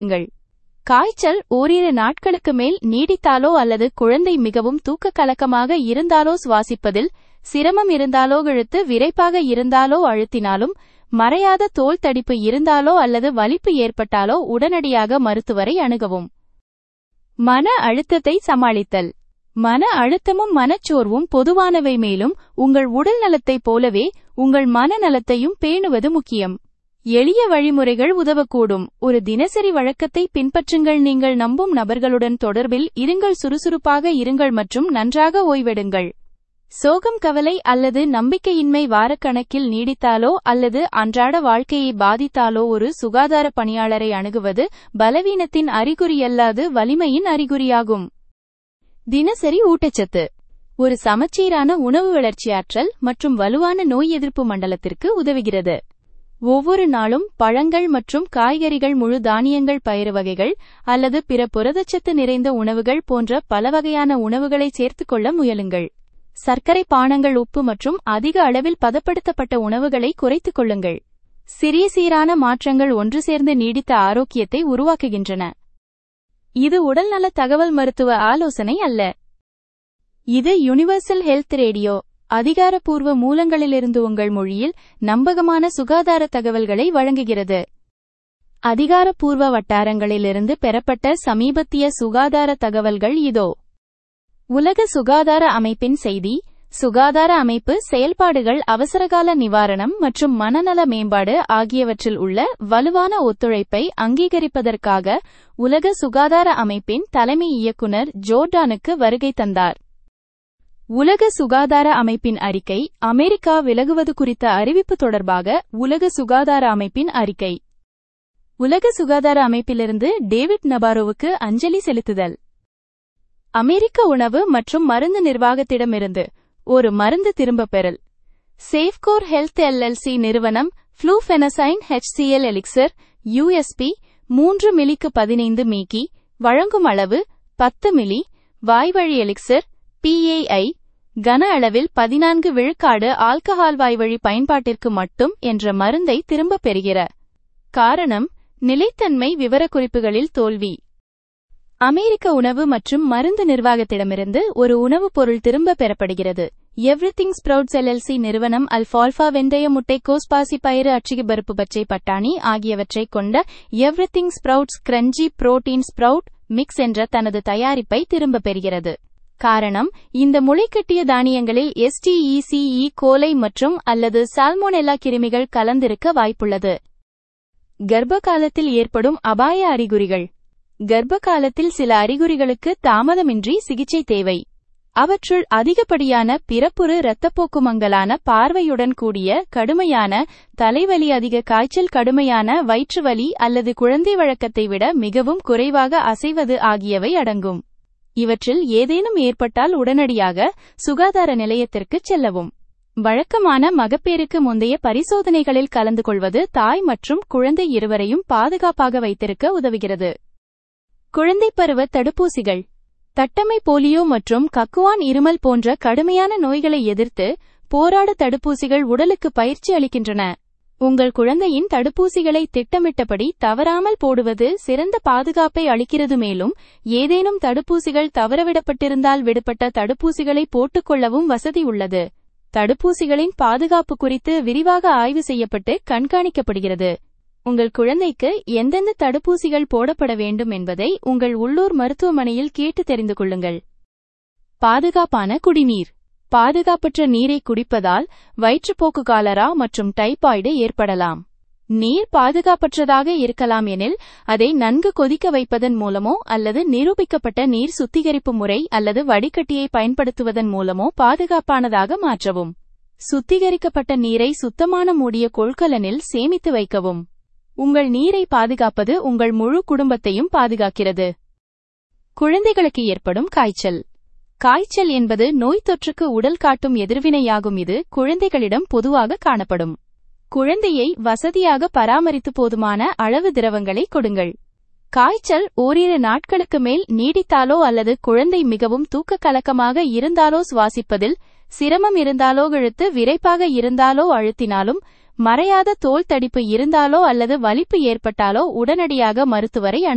ங்கள். காய்ச்சல் ஓரிரு நாட்களுக்கு மேல் நீடித்தாலோ அல்லது குழந்தை மிகவும் தூக்க கலக்கமாக இருந்தாலோ சுவாசிப்பதில் சிரமம் இருந்தாலோ இழுத்து விரைப்பாக இருந்தாலோ அழுத்தினாலும் மறையாத தோல் தடிப்பு இருந்தாலோ அல்லது வலிப்பு ஏற்பட்டாலோ உடனடியாக மருத்துவரை அணுகவும். மன அழுத்தத்தை சமாளித்தல் மன அழுத்தமும் மனச்சோர்வும் பொதுவானவை மேலும் உங்கள் உடல் நலத்தைப் போலவே உங்கள் மனநலத்தையும் பேணுவது முக்கியம். எளிய வழிமுறைகள் உதவக்கூடும் ஒரு தினசரி வழக்கத்தை பின்பற்றுங்கள் நீங்கள் நம்பும் நபர்களுடன் தொடர்பில் இருங்கள் சுறுசுறுப்பாக இருங்கள் மற்றும் நன்றாக ஓய்வெடுங்கள். சோகம் கவலை அல்லது நம்பிக்கையின்மை வாரக்கணக்கில் நீடித்தாலோ அல்லது அன்றாட வாழ்க்கையை பாதித்தாலோ ஒரு சுகாதார பணியாளரை அணுகுவது பலவீனத்தின் அறிகுறியல்லாது வலிமையின் அறிகுறியாகும். தினசரி ஊட்டச்சத்து ஒரு சமச்சீரான உணவு வளர்ச்சியாற்றல் மற்றும் வலுவான நோய் எதிர்ப்பு மண்டலத்திற்கு உதவுகிறது. ஒவ்வொரு நாளும் பழங்கள் மற்றும் காய்கறிகள் முழு தானியங்கள் பயிறு வகைகள் அல்லது பிற புரதச்சத்து நிறைந்த உணவுகள் போன்ற பல வகையான உணவுகளை சேர்த்துக் கொள்ள முயலுங்கள். சர்க்கரை பானங்கள் உப்பு மற்றும் அதிக அளவில் பதப்படுத்தப்பட்ட உணவுகளை குறைத்துக் கொள்ளுங்கள். சிறிய சீரான மாற்றங்கள் ஒன்று சேர்ந்து நீடித்த ஆரோக்கியத்தை உருவாக்குகின்றன. இது உடல்நல தகவல் மருத்துவ ஆலோசனை அல்ல. இது யுனிவர்சல் ஹெல்த் ரேடியோ அதிகாரப்பூர்வ மூலங்களிலிருந்து உங்கள் மொழியில் நம்பகமான சுகாதார தகவல்களை வழங்குகிறது. அதிகாரப்பூர்வ வட்டாரங்களிலிருந்து பெறப்பட்ட சமீபத்திய சுகாதார தகவல்கள் இதோ. உலக சுகாதார அமைப்பின் செய்தி சுகாதார அமைப்பு செயல்பாடுகள் அவசரகால நிவாரணம் மற்றும் மனநல மேம்பாடு ஆகியவற்றில் உள்ள வலுவான ஒத்துழைப்பை அங்கீகரிப்பதற்காக உலக சுகாதார அமைப்பின் தலைமை இயக்குனர் ஜோர்டானுக்கு வருகை தந்தார். உலக சுகாதார அமைப்பின் அறிக்கை அமெரிக்கா விலகுவது குறித்த அறிவிப்பு தொடர்பாக உலக சுகாதார அமைப்பின் அறிக்கை. உலக சுகாதார அமைப்பிலிருந்து டேவிட் நபாரோவுக்கு அஞ்சலி செலுத்துதல். அமெரிக்க உணவு மற்றும் மருந்து நிர்வாகத்திடமிருந்து ஒரு மருந்து திரும்பப் பெறல். சேஃப்கோர் ஹெல்த் எல்எல்சி நிறுவனம் ஃப்ளூஃபெனசைன் ஹெச்சிஎல் எலிக்சர் யூஎஸ்பி மூன்று மில்லிக்கு பதினைந்து மீக்கி வழங்கும் அளவு பத்து மில்லி வாய்வழி எலிக்சர் பிஏஐ கன அளவில் பதினான்கு விழுக்காடு ஆல்கஹால் வாய்வழி பயன்பாட்டிற்கு மட்டும் என்ற மருந்தை திரும்பப் பெறுகிற. காரணம் நிலைத்தன்மை விவரக்குறிப்புகளில் தோல்வி. அமெரிக்க உணவு மற்றும் மருந்து நிர்வாகத்திடமிருந்து ஒரு உணவுப் பொருள் திரும்ப பெறப்படுகிறது. எவ்ரிதிங் ஸ்ப்ரவுட்ஸ் எல்எல்சி நிறுவனம் அல்ஃபால்ஃபா வெந்தய முட்டைக்கோஸ் பாசிப்பயிறு அச்சிகி பருப்பு பச்சை பட்டாணி ஆகியவற்றைக் கொண்ட everything sprouts crunchy protein sprout mix என்ற தனது தயாரிப்பை திரும்பப் பெறுகிறது. காரணம் இந்த முளைக்கட்டிய தானியங்களில் எஸ்டிஇசிஇ கோலை மற்றும் அல்லது சால்மோனெல்லா கிருமிகள் கலந்திருக்க வாய்ப்புள்ளது. கர்ப்ப காலத்தில் ஏற்படும் அபாய அறிகுறிகள் கர்ப்ப காலத்தில் சில அறிகுறிகளுக்கு தாமதமின்றி சிகிச்சை தேவை. அவற்றுள் அதிகப்படியான பிறப்புறு இரத்தப்போக்கு மங்கலான பார்வையுடன் கூடிய கடுமையான தலைவலி அதிக காய்ச்சல் கடுமையான வயிற்றுவலி அல்லது குழந்தை வழக்கத்தை விட மிகவும் குறைவாக அசைவது ஆகியவை அடங்கும். இவற்றில் ஏதேனும் ஏற்பட்டால் உடனடியாக சுகாதார நிலையத்திற்கு செல்லவும். வழக்கமான மகப்பேறுக்கு முந்தைய பரிசோதனைகளில் கலந்து கொள்வது தாய் மற்றும் குழந்தை இருவரையும் பாதுகாப்பாக வைத்திருக்க உதவுகிறது. குழந்தை பருவ தடுப்பூசிகள் தட்டம்மை போலியோ மற்றும் கக்குவான் இருமல் போன்ற கடுமையான நோய்களை எதிர்த்து போராட தடுப்பூசிகள் உடலுக்கு பயிற்சி அளிக்கின்றன. உங்கள் குழந்தையின் தடுப்பூசிகளை திட்டமிட்டபடி தவறாமல் போடுவது சிறந்த பாதுகாப்பை அளிக்கிறது மேலும் ஏதேனும் தடுப்பூசிகள் தவறவிடப்பட்டிருந்தால் விடுபட்ட தடுப்பூசிகளை போட்டுக்கொள்ளவும் வசதி உள்ளது. தடுப்பூசிகளின் பாதுகாப்பு குறித்து விரிவாக ஆய்வு செய்யப்பட்டு கண்காணிக்கப்படுகிறது. உங்கள் குழந்தைக்கு எந்தெந்த தடுப்பூசிகள் போடப்பட வேண்டும் என்பதை உங்கள் உள்ளூர் மருத்துவமனையில் கேட்டு தெரிந்து கொள்ளுங்கள். பாதுகாப்பான குடிநீர் பாதுகாப்பற்ற நீரை குடிப்பதால் வயிற்றுப்போக்கு காலரா மற்றும் டைபாய்டு ஏற்படலாம். நீர் பாதுகாப்பற்றதாக இருக்கலாம் எனில் அதை நன்கு கொதிக்க வைப்பதன் மூலமோ அல்லது நிரூபிக்கப்பட்ட நீர் சுத்திகரிப்பு முறை அல்லது வடிகட்டியை பயன்படுத்துவதன் மூலமோ பாதுகாப்பானதாக மாற்றவும். சுத்திகரிக்கப்பட்ட நீரை சுத்தமான மூடிய கொள்கலனில் சேமித்து வைக்கவும். உங்கள் நீரை பாதுகாப்பது உங்கள் முழு குடும்பத்தையும் பாதுகாக்கிறது. குழந்தைகளுக்கு ஏற்படும் காய்ச்சல் காய்ச்சல் என்பது நோய் தொற்றுக்கு உடல் காட்டும் எதிர்வினையாகும் இது குழந்தைகளிடம் பொதுவாக காணப்படும். குழந்தையை வசதியாக பராமரித்து போதுமான அளவு திரவங்களை கொடுங்கள். காய்ச்சல் ஓரிரு நாட்களுக்கு மேல் நீடித்தாலோ அல்லது குழந்தை மிகவும் தூக்க கலக்கமாக இருந்தாலோ சுவாசிப்பதில் சிரமம் இருந்தாலோ இழுத்து விரைப்பாக இருந்தாலோ அழுத்தினாலும் மறையாத தோல் தடிப்பு இருந்தாலோ அல்லது வலிப்பு ஏற்பட்டாலோ உடனடியாக மருத்துவரை